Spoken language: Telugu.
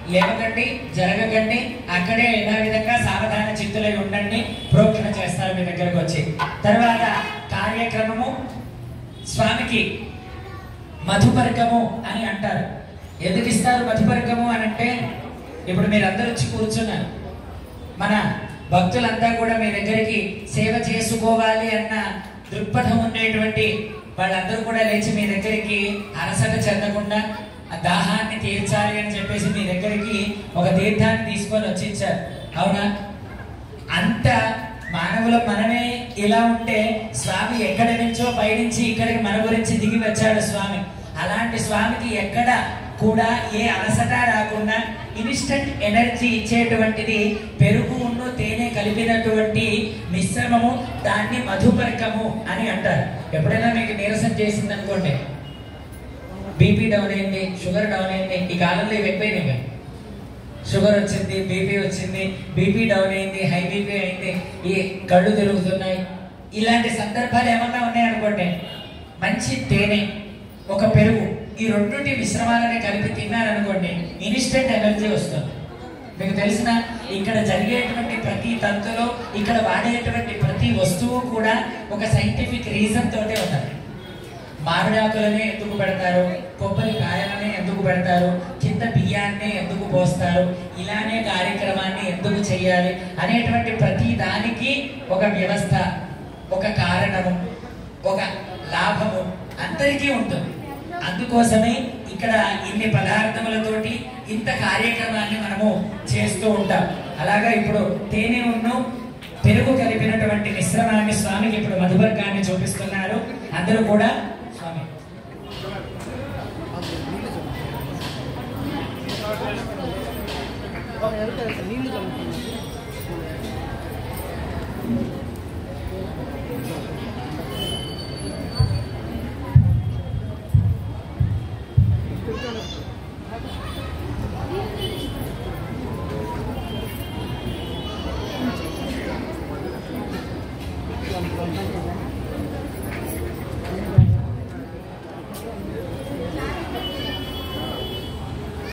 లేవకండి జరగకండి అక్కడే యథావిధంగా సావధాన చిత్తులై ఉండండి ప్రోక్షణ చేస్తారు మీ దగ్గరకు వచ్చి తర్వాత కార్యక్రమము స్వామికి మధుపర్కము అని అంటారు ఎందుకు ఇస్తారు మధుపర్కము అని అంటే ఇప్పుడు మీరు అందరూ వచ్చి కూర్చున్నారు మన భక్తులంతా కూడా మీ దగ్గరికి సేవ చేసుకోవాలి అన్న దృక్పథం ఉండేటువంటి వాళ్ళందరూ కూడా లేచి మీ దగ్గరికి అలసట చెందకుండా ఆ దాహాన్ని తీర్చాలి అని చెప్పేసి మీ దగ్గరికి ఒక తీర్థాన్ని తీసుకొని వచ్చి ఇచ్చారు అవునా అంత మానవుల మనమే ఇలా ఉంటే స్వామి ఎక్కడి నుంచో పైనుంచి ఇక్కడికి మన గురించి దిగి వచ్చాడు స్వామి అలాంటి స్వామికి ఎక్కడ కూడా ఏ అలసట రాకుండా ఇన్స్టంట్ ఎనర్జీ ఇచ్చేటువంటిది పెరుగు ఉన్ను తేనె కలిపినటువంటి మిశ్రమము దాన్ని మధుపర్కము అని అంటారు ఎప్పుడైనా మీకు నీరసం చేసింది అనుకోండి బీపీ డౌన్ అయింది షుగర్ డౌన్ అయింది ఈ కాలంలో ఇవి ఎక్కువైనాయి కదా. షుగర్ వచ్చింది బీపీ వచ్చింది బీపీ డౌన్ అయింది హై బీపీ అయింది ఈ కళ్ళు తిరుగుతున్నాయి ఇలాంటి సందర్భాలు ఏమన్నా ఉన్నాయనుకోండి మంచి తేనె ఒక పెరుగు ఈ రెండుటి మిశ్రమాలని కలిపి తిన్నారనుకోండి ఇన్స్టెంట్ ఎనర్జీ వస్తుంది మీకు తెలిసిన ఇక్కడ జరిగేటువంటి ప్రతి తంతులో ఇక్కడ వాడేటువంటి ప్రతి వస్తువు కూడా ఒక సైంటిఫిక్ రీజన్ తోటే ఉన్నది మామిడాకులనే ఎందుకు పెడతారు కొబ్బరి కాయలనే ఎందుకు పెడతారు కింద బియ్యాన్నే ఎందుకు పోస్తారు ఇలానే కార్యక్రమాన్ని ఎందుకు చేయాలి అనేటువంటి ప్రతి దానికి ఒక వ్యవస్థ ఒక కారణము ఒక లాభము అందరికీ ఉంటుంది అందుకోసమే ఇక్కడ ఇన్ని పదార్థములతోటి ఇంత కార్యక్రమాన్ని మనము చేస్తూ ఉంటాం అలాగా ఇప్పుడు తేనె ఉన్ను పెరుగు కలిపినటువంటి మిశ్రమాన్ని స్వామికి ఇప్పుడు మధువర్గాన్ని చూపిస్తున్నారు అందరూ కూడా స్వామి నీళ్ళు చల్లుతుంది